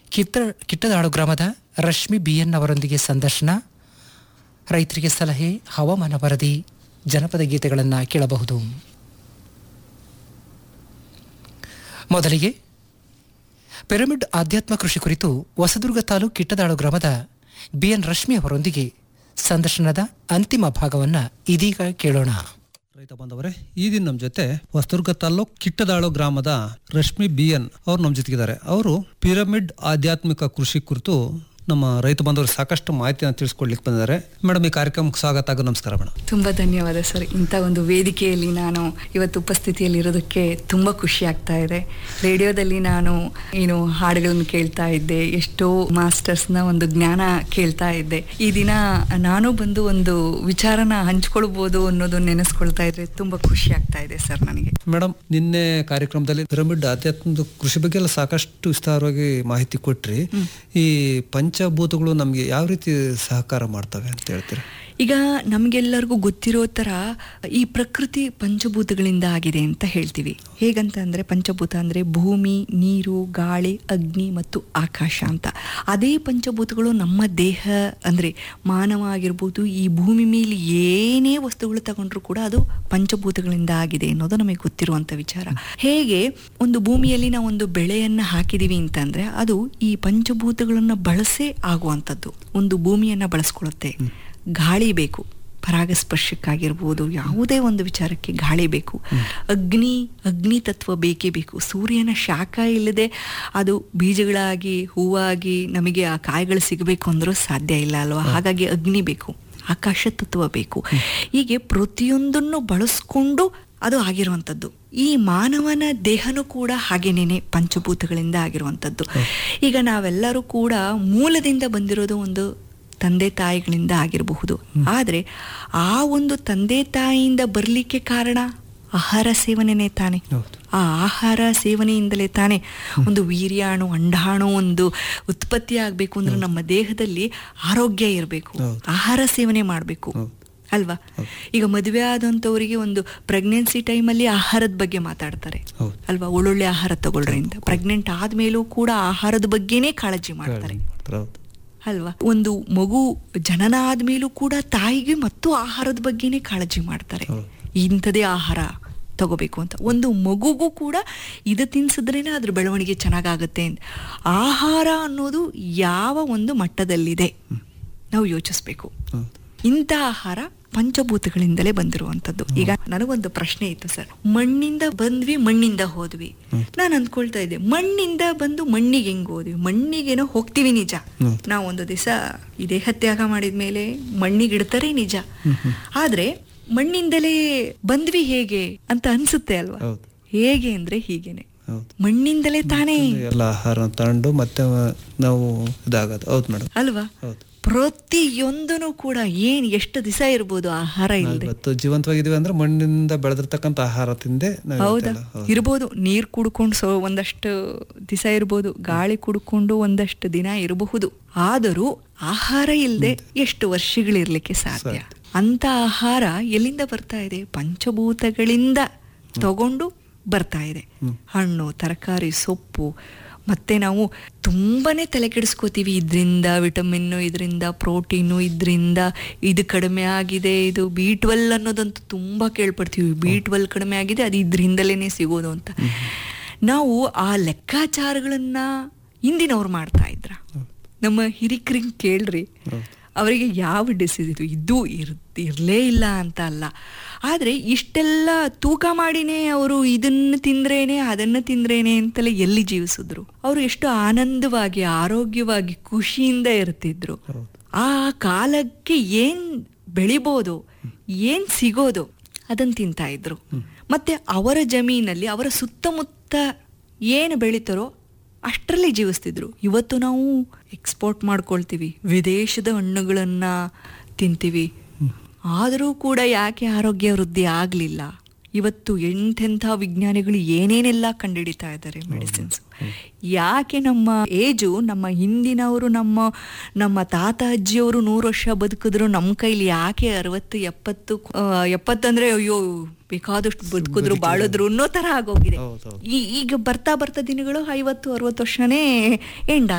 ಕಿತ್ತ ಕಿಟ್ಟದಾಳು ಗ್ರಾಮದ Rashmi B N ಅವರೊಂದಿಗೆ ಸಂದರ್ಶನ ರೈತರಿಗೆ ಸಲಹೆ ಹವಾಮಾನ ವರದಿ ಜನಪದ ಗೀತೆಗಳನ್ನು ಕೇಳಬಹುದು ಮೊದಲಿಗೆ ಪಿರಮಿಡ್ ಆಧ್ಯಾತ್ಮ ಕೃಷಿ ಕುರಿತು ಹೊಸದುರ್ಗ ತಾಲೂಕು ಕಿಟ್ಟದಾಳು ಗ್ರಾಮದ ಬಿ ಎನ್ ರಶ್ಮಿ ಅವರೊಂದಿಗೆ ಸಂದರ್ಶನದ ಅಂತಿಮ ಭಾಗವನ್ನು ಇದೀಗ ಕೇಳೋಣ ರೈತ ಬಾಂಧವರೇ ಈ ದಿನ ನಮ್ಮ ಜೊತೆ ಹೊಸದುರ್ಗ ತಾಲ್ಲೂಕ್ ಕಿಟ್ಟದಾಳು ಗ್ರಾಮದ ರಶ್ಮಿ ಬಿ ಎನ್ ಅವ್ರು ನಮ್ಮ ಜೊತೆಗಿದ್ದಾರೆ ಅವರು ಪಿರಮಿಡ್ ಆಧ್ಯಾತ್ಮಿಕ ಕೃಷಿ ಕುರಿತು ನಮ್ಮ ರೈತ ಬಾಂಧವರು ಸಾಕಷ್ಟು ಮಾಹಿತಿಯನ್ನು ತಿಳಿಸ್ಕೊಡ್ಲಿಕ್ಕೆ ಬಂದಿದ್ದಾರೆ ಮೇಡಮ್ ಈ ಕಾರ್ಯಕ್ರಮಕ್ಕೆ ಸ್ವಾಗತ ಹಾಗೂ ನಮಸ್ಕಾರ ಮೇಡಮ್ ತುಂಬಾ ಧನ್ಯವಾದ ಸರ್ ಇಂಥ ಒಂದು ವೇದಿಕೆಯಲ್ಲಿ ನಾನು ಇವತ್ತು ಉಪಸ್ಥಿತಿಯಲ್ಲಿ ಇರೋದಕ್ಕೆ ತುಂಬಾ ಖುಷಿ ಆಗ್ತಾ ಇದೆ ರೇಡಿಯೋದಲ್ಲಿ ನಾನು ಏನು ಹಾಡುಗಳನ್ನು ಕೇಳ್ತಾ ಇದ್ದೆ ಎಷ್ಟೋ ಮಾಸ್ಟರ್ಸ್ನ ಒಂದು ಜ್ಞಾನ ಕೇಳ್ತಾ ಇದ್ದೆ ಈ ದಿನ ನಾನು ಬಂದು ಒಂದು ವಿಚಾರನ ಹಂಚ್ಕೊಳ್ಬೋದು ಅನ್ನೋದು ನೆನೆಸ್ಕೊಳ್ತಾ ಇದ್ರೆ ತುಂಬಾ ಖುಷಿ ಆಗ್ತಾ ಇದೆ ಸರ್ ನನಗೆ ಮೇಡಮ್ ನಿನ್ನೆ ಕಾರ್ಯಕ್ರಮದಲ್ಲಿ ಪಿರಮಿಡ್ ಆಧ್ಯಾತ್ಮದ ಕೃಷಿ ಬಗ್ಗೆ ಎಲ್ಲ ಸಾಕಷ್ಟು ವಿಸ್ತಾರವಾಗಿ ಮಾಹಿತಿ ಕೊಟ್ರಿ ಈ ಪಂಚಭೂತಗಳು ನಮಗೆ ಯಾವ ರೀತಿ ಸಹಕಾರ ಮಾಡ್ತವೆ ಅಂತ ಹೇಳ್ತೀರಾ ಈಗ ನಮಗೆಲ್ಲರಿಗೂ ಗೊತ್ತಿರೋ ಥರ ಈ ಪ್ರಕೃತಿ ಪಂಚಭೂತಗಳಿಂದ ಆಗಿದೆ ಅಂತ ಹೇಳ್ತೀವಿ ಹೇಗಂತ ಅಂದರೆ ಪಂಚಭೂತ ಅಂದರೆ ಭೂಮಿ ನೀರು ಗಾಳಿ ಅಗ್ನಿ ಮತ್ತು ಆಕಾಶ ಅಂತ ಅದೇ ಪಂಚಭೂತಗಳು ನಮ್ಮ ದೇಹ ಅಂದರೆ ಮಾನವ ಆಗಿರ್ಬೋದು ಈ ಭೂಮಿ ಮೇಲೆ ಏನೇ ವಸ್ತುಗಳು ತಗೊಂಡ್ರು ಕೂಡ ಅದು ಪಂಚಭೂತಗಳಿಂದ ಆಗಿದೆ ಅನ್ನೋದು ನಮಗೆ ಗೊತ್ತಿರುವಂಥ ವಿಚಾರ ಹೇಗೆ ಒಂದು ಭೂಮಿಯಲ್ಲಿ ನಾವು ಒಂದು ಬೆಳೆಯನ್ನು ಹಾಕಿದೀವಿ ಅಂತಂದರೆ ಅದು ಈ ಪಂಚಭೂತಗಳನ್ನು ಬಳಸೇ ಆಗುವಂಥದ್ದು ಒಂದು ಭೂಮಿಯನ್ನು ಬಳಸ್ಕೊಳ್ಳುತ್ತೆ ಗಾಳಿ ಬೇಕು ಪರಾಗಸ್ಪರ್ಶಕ್ಕಾಗಿರ್ಬೋದು ಯಾವುದೇ ಒಂದು ವಿಚಾರಕ್ಕೆ ಗಾಳಿ ಬೇಕು ಅಗ್ನಿ ಅಗ್ನಿ ತತ್ವ ಬೇಕೇ ಬೇಕು ಸೂರ್ಯನ ಶಾಖ ಇಲ್ಲದೆ ಅದು ಬೀಜಗಳಾಗಿ ಹೂವಾಗಿ ನಮಗೆ ಆ ಕಾಯಿಗಳು ಸಿಗಬೇಕು ಅಂದ್ರೂ ಸಾಧ್ಯ ಇಲ್ಲ ಅಲ್ವಾ ಹಾಗಾಗಿ ಅಗ್ನಿ ಬೇಕು ಆಕಾಶ ತತ್ವ ಬೇಕು ಹೀಗೆ ಪ್ರತಿಯೊಂದನ್ನು ಬಳಸ್ಕೊಂಡು ಅದು ಆಗಿರುವಂಥದ್ದು ಈ ಮಾನವನ ದೇಹನೂ ಕೂಡ ಹಾಗೇನೇನೆ ಪಂಚಭೂತಗಳಿಂದ ಆಗಿರುವಂಥದ್ದು ಈಗ ನಾವೆಲ್ಲರೂ ಕೂಡ ಮೂಲದಿಂದ ಬಂದಿರೋದು ಒಂದು ತಂದೆ ತಾಯಿಗಳಿಂದ ಆಗಿರಬಹುದು ಆದರೆ ಆ ಒಂದು ತಂದೆ ತಾಯಿಯಿಂದ ಬರಲಿಕ್ಕೆ ಕಾರಣ ಆಹಾರ ಸೇವನೆನೇ ತಾನೆ ಹೌದು. ಆ ಆಹಾರ ಸೇವನೆಯಿಂದಲೇ ತಾನೆ ಒಂದು ವೀರ್ಯಾಣು ಅಂಡಾಣು ಒಂದು ಉತ್ಪತ್ತಿ ಆಗಬೇಕು ಅಂದ್ರೆ ನಮ್ಮ ದೇಹದಲ್ಲಿ ಆರೋಗ್ಯ ಇರಬೇಕು ಹೌದು. ಆಹಾರ ಸೇವನೆ ಮಾಡಬೇಕು ಹೌದು. ಅಲ್ವಾ ಈಗ ಮದುವೆ ಆದಂಥವರಿಗೆ ಒಂದು ಪ್ರೆಗ್ನೆನ್ಸಿ ಟೈಮಲ್ಲಿ ಆಹಾರದ ಬಗ್ಗೆ ಮಾತಾಡ್ತಾರೆ ಹೌದು. ಅಲ್ವಾ ಒಳ್ಳೊಳ್ಳೆ ಆಹಾರ ತಗೊಳ್ರಿ ಅಂತ ಪ್ರೆಗ್ನೆಂಟ್ ಆದ್ಮೇಲೂ ಕೂಡ ಆಹಾರದ ಬಗ್ಗೆನೇ ಕಾಳಜಿ ಮಾಡ್ತಾರೆ ಹೌದು ಅಲ್ವಾ ಒಂದು ಮಗು ಜನನ ಆದ್ಮೇಲೂ ಕೂಡ ತಾಯಿಗೆ ಮತ್ತು ಆಹಾರದ ಬಗ್ಗೆನೇ ಕಾಳಜಿ ಮಾಡ್ತಾರೆ ಹೌದು. ಇಂಥದೇ ಆಹಾರ ತಗೋಬೇಕು ಅಂತ ಒಂದು ಮಗುಗೂ ಕೂಡ ಇದು ತಿನ್ಸಿದ್ರೇನೆ ಅದ್ರ ಬೆಳವಣಿಗೆ ಚೆನ್ನಾಗಾಗತ್ತೆ ಅಂತ ಆಹಾರ ಅನ್ನೋದು ಯಾವ ಒಂದು ಮಟ್ಟದಲ್ಲಿದೆ ನಾವು ಯೋಚಿಸ್ಬೇಕು ಹೌದು ಇಂಥ ಆಹಾರ ಪಂಚಭೂತಗಳಿಂದಲೇ ಬಂದಿರುವಂಥದ್ದು ಈಗ ನನಗೊಂದು ಪ್ರಶ್ನೆ ಇತ್ತು ಸರ್ ಮಣ್ಣಿಂದ ಬಂದ್ವಿ ಮಣ್ಣಿಂದ ಹೋದ್ವಿ ನಾನು ಅಂದ್ಕೊಳ್ತಾ ಇದ್ದೆ ಮಣ್ಣಿಂದ ಬಂದು ಮಣ್ಣಿಗೆ ಹೆಂಗ್ ಹೋದ್ವಿ ಮಣ್ಣಿಗೇನೋ ಹೋಗ್ತೀವಿ ನಿಜ ಹ್ಮ್. ನಾವು ಒಂದು ದಿವಸ ಈ ದೇಹ ತ್ಯಾಗ ಮಾಡಿದ್ಮೇಲೆ ಮಣ್ಣಿಗೆ ಇಡ್ತಾರೆ ನಿಜ ಆದ್ರೆ ಮಣ್ಣಿಂದಲೇ ಬಂದ್ವಿ ಹೇಗೆ ಅಂತ ಅನ್ಸುತ್ತೆ ಅಲ್ವಾ ಹೌದು. ಹೇಗೆ ಅಂದ್ರೆ ಹೀಗೇನೆ ಹೌದು ಮಣ್ಣಿಂದಲೇ ತಾನೇ ಎಲ್ಲ ಆಹಾರ ತಗೊಂಡು ಮತ್ತೆ ನಾವು ಇದಾಗೋದು ಹೌದು ಮೇಡಮ್ ಅಲ್ವಾ ಹೌದು ಪ್ರತಿಯೊಂದನು ಕೂಡ ಏನ್ ಎಷ್ಟು ದಿವಸ ಇರ್ಬೋದು ಆಹಾರ ನಾವು ಇಲ್ಲದೆ ಇವತ್ತು ಜೀವಂತವಾಗಿದ್ದೀವಿ ಅಂದ್ರೆ ಮಣ್ಣಿನಿಂದ ಬೆಳೆದಿರ್ತಕ್ಕಂಥ ಆಹಾರ ತಿಂದೆ ನಾವು ಹೌದಾ ಇವತ್ತೆಲ್ಲ- ಹೌದು. ಇರ್ಬೋದು ನೀರ್ ಕುಡ್ಕೊಂಡು ಸೊ ಒಂದಷ್ಟು ದಿವಸ ಇರ್ಬೋದು ಗಾಳಿ ಕುಡ್ಕೊಂಡು ಒಂದಷ್ಟು ದಿನ ಇರಬಹುದು ಆದರೂ ಆಹಾರ ಇಲ್ಲದೆ ಎಷ್ಟು ವರ್ಷಗಳಿರ್ಲಿಕ್ಕೆ ಸಾಧ್ಯ ಅಂತ ಆಹಾರ ಎಲ್ಲಿಂದ ಬರ್ತಾ ಇದೆ ಪಂಚಭೂತಗಳಿಂದ ತಗೊಂಡು ಬರ್ತಾ ಇದೆ ಹಣ್ಣು ತರಕಾರಿ ಸೊಪ್ಪು ಮತ್ತೆ ನಾವು ತುಂಬಾನೇ ತಲೆ ಕೆಡಿಸ್ಕೋತೀವಿ ಇದರಿಂದ ವಿಟಮಿನ್ನು ಇದರಿಂದ ಪ್ರೋಟೀನು ಇದರಿಂದ ಇದು ಕಡಿಮೆ ಆಗಿದೆ ಇದು ಬಿ ಟ್ವೆಲ್ ಅನ್ನೋದಂತೂ ತುಂಬಾ ಕೇಳ್ಪಡ್ತೀವಿ ಬಿ ಟ್ವೆಲ್ ಕಡಿಮೆ ಆಗಿದೆ ಅದು ಇದರಿಂದಲೇ ಸಿಗೋದು ಅಂತ ನಾವು ಆ ಲೆಕ್ಕಾಚಾರಗಳನ್ನ ಹಿಂದಿನವ್ರು ಮಾಡ್ತಾ ಇದ್ರ ನಮ್ಮ ಹಿರಿಕರಿಗೆ ಕೇಳ್ರಿ ಅವರಿಗೆ ಯಾವ ಡಿಸೀಸ್ ಇದು ಇದು ಇರ್ ಇರಲೇ ಇಲ್ಲ ಅಂತ ಅಲ್ಲ ಆದರೆ ಇಷ್ಟೆಲ್ಲ ತೂಕ ಮಾಡಿನೇ ಅವರು ಇದನ್ನು ತಿಂದ್ರೇನೆ ಅದನ್ನು ತಿಂದ್ರೇನೆ ಅಂತಲೇ ಎಲ್ಲಿ ಜೀವಿಸಿದ್ರು ಅವರು ಎಷ್ಟು ಆನಂದವಾಗಿ ಆರೋಗ್ಯವಾಗಿ ಖುಷಿಯಿಂದ ಇರ್ತಿದ್ರು ಆ ಕಾಲಕ್ಕೆ ಏನ್ ಬೆಳಿಬೋದು ಏನ್ ಸಿಗೋದು ಅದನ್ನ ತಿಂತಾ ಇದ್ರು ಮತ್ತೆ ಅವರ ಜಮೀನಲ್ಲಿ ಅವರ ಸುತ್ತಮುತ್ತ ಏನು ಬೆಳೀತಾರೋ ಅಷ್ಟರಲ್ಲಿ ಜೀವಿಸ್ತಿದ್ರು ಇವತ್ತು ನಾವು ಎಕ್ಸ್ಪೋರ್ಟ್ ಮಾಡ್ಕೊಳ್ತೀವಿ ವಿದೇಶದ ಹಣ್ಣುಗಳನ್ನ ತಿಂತೀವಿ ಆದರೂ ಕೂಡ ಯಾಕೆ ಆರೋಗ್ಯ ವೃದ್ಧಿ ಆಗಲಿಲ್ಲ ಇವತ್ತು ಎಂತೆಂಥ ವಿಜ್ಞಾನಿಗಳು ಏನೇನೆಲ್ಲ ಕಂಡುಹಿಡಿತಾ ಇದ್ದಾರೆ ಮೆಡಿಸಿನ್ಸ್ ಯಾಕೆ ನಮ್ಮ ಏಜು ನಮ್ಮ ಹಿಂದಿನವರು ನಮ್ಮ ನಮ್ಮ ತಾತ ಅಜ್ಜಿಯವರು ನೂರು ವರ್ಷ ಬದುಕಿದ್ರು ನಮ್ಮ ಕೈಲಿ ಯಾಕೆ ಅರವತ್ತು ಎಪ್ಪತ್ತು ಆ, ಎಪ್ಪತ್ತಂದ್ರೆ ಅಯ್ಯೋ ಬೇಕಾದಷ್ಟು ಬದುಕಿದ್ರು ಬಾಳಿದ್ರು ಅನ್ನೋ ತರ ಆಗೋಗಿದೆ ಹೌದು, ಹೌದು. ಈ- ಈಗ ಬರ್ತಾ ಬರ್ತಾ ದಿನಗಳು ಐವತ್ತು ಅರವತ್ತು ವರ್ಷನೇ ಎಂಡ್